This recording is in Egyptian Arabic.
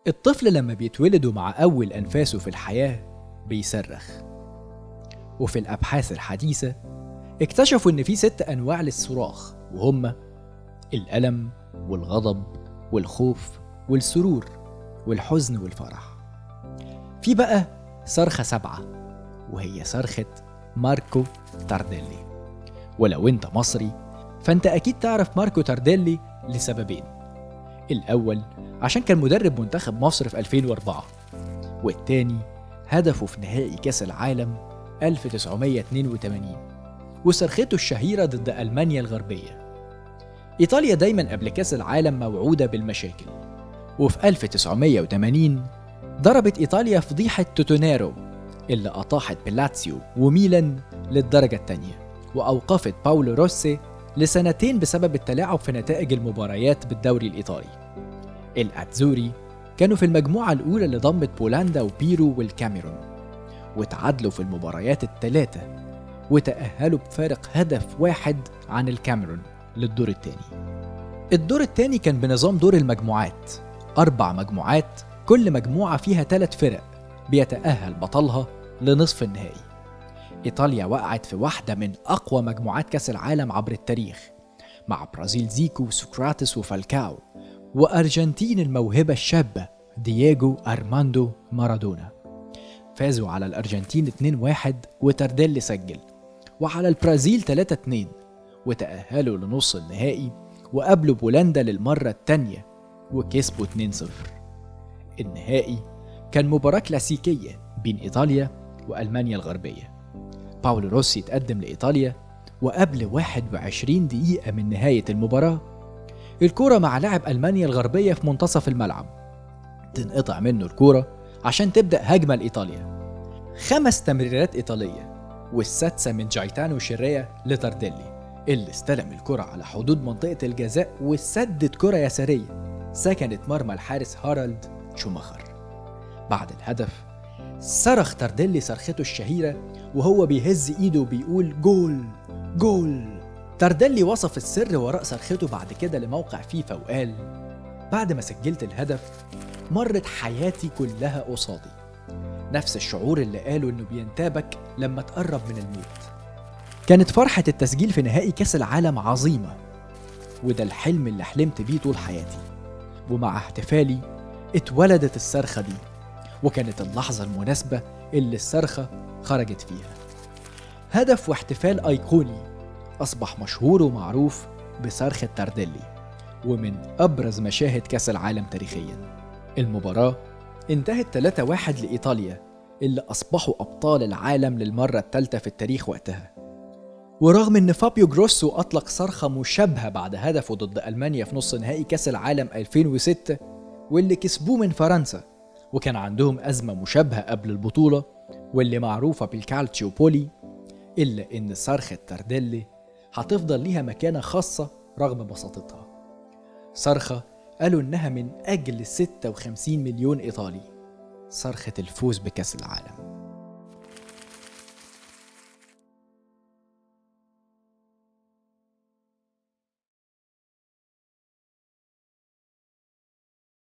الطفل لما بيتولد مع أول أنفاسه في الحياة بيصرخ وفي الأبحاث الحديثة اكتشفوا إن في ست أنواع للصراخ وهما الألم والغضب والخوف والسرور والحزن والفرح في بقى صرخة سبعة وهي صرخة ماركو تارديلي ولو انت مصري فانت اكيد تعرف ماركو تارديلي لسببين الاول عشان كان مدرب منتخب مصر في 2004 والتاني هدفه في نهائي كاس العالم 1982 وصرخته الشهيرة ضد ألمانيا الغربية إيطاليا دايما قبل كاس العالم موعودة بالمشاكل وفي 1980 ضربت إيطاليا فضيحة توتونيرو اللي أطاحت بلاتسيو وميلان للدرجة الثانية وأوقفت باولو روسي لسنتين بسبب التلاعب في نتائج المباريات بالدوري الإيطالي الأتزوري كانوا في المجموعة الأولى اللي ضمت بولندا وبيرو والكاميرون وتعادلوا في المباريات الثلاثة وتأهلوا بفارق هدف واحد عن الكاميرون للدور الثاني الدور الثاني كان بنظام دور المجموعات أربع مجموعات كل مجموعة فيها ثلاث فرق بيتأهل بطلها لنصف النهائي إيطاليا وقعت في واحدة من أقوى مجموعات كأس العالم عبر التاريخ مع برازيل زيكو وسقراطس وفالكاو وأرجنتين الموهبة الشابة دييغو أرماندو مارادونا فازوا على الأرجنتين 2-1 وترديلي سجل وعلى البرازيل 3-2 وتأهلوا لنص النهائي وقابلوا بولندا للمرة الثانية وكسبوا 2-0 النهائي كان مباراة كلاسيكية بين إيطاليا وألمانيا الغربية باولو روسي تقدم لإيطاليا وقبل 21 دقيقة من نهاية المباراة الكرة مع لاعب ألمانيا الغربية في منتصف الملعب تنقطع منه الكرة عشان تبدأ هجمة لإيطاليا خمس تمريرات إيطالية والسادسة من جايتانو شيريا لتارديلي اللي استلم الكرة على حدود منطقة الجزاء وسدد كرة يسارية سكنت مرمى الحارس هارالد شوماخر بعد الهدف صرخ تارديلي صرخته الشهيرة وهو بيهز ايده وبيقول جول جول تارديلي وصف السر وراء صرخته بعد كده لموقع فيفا وقال بعد ما سجلت الهدف مرت حياتي كلها قصادي نفس الشعور اللي قاله انه بينتابك لما تقرب من الموت كانت فرحة التسجيل في نهائي كأس العالم عظيمة وده الحلم اللي حلمت بيه طول حياتي ومع احتفالي اتولدت الصرخة دي وكانت اللحظة المناسبة اللي الصرخة خرجت فيها هدف واحتفال أيقوني أصبح مشهور ومعروف بصرخة تارديلي ومن أبرز مشاهد كأس العالم تاريخيا المباراة انتهت 3-1 لإيطاليا اللي أصبحوا أبطال العالم للمرة الثالثة في التاريخ وقتها ورغم ان فابيو جروسو اطلق صرخة مشابهة بعد هدفه ضد المانيا في نص نهائي كاس العالم 2006 واللي كسبوه من فرنسا وكان عندهم أزمة مشابهة قبل البطولة واللي معروفة بالكالتشيو بولي إلا إن صرخة تارديلي هتفضل ليها مكانة خاصة رغم بساطتها صرخة قالوا إنها من أجل 56 مليون إيطالي صرخة الفوز بكأس العالم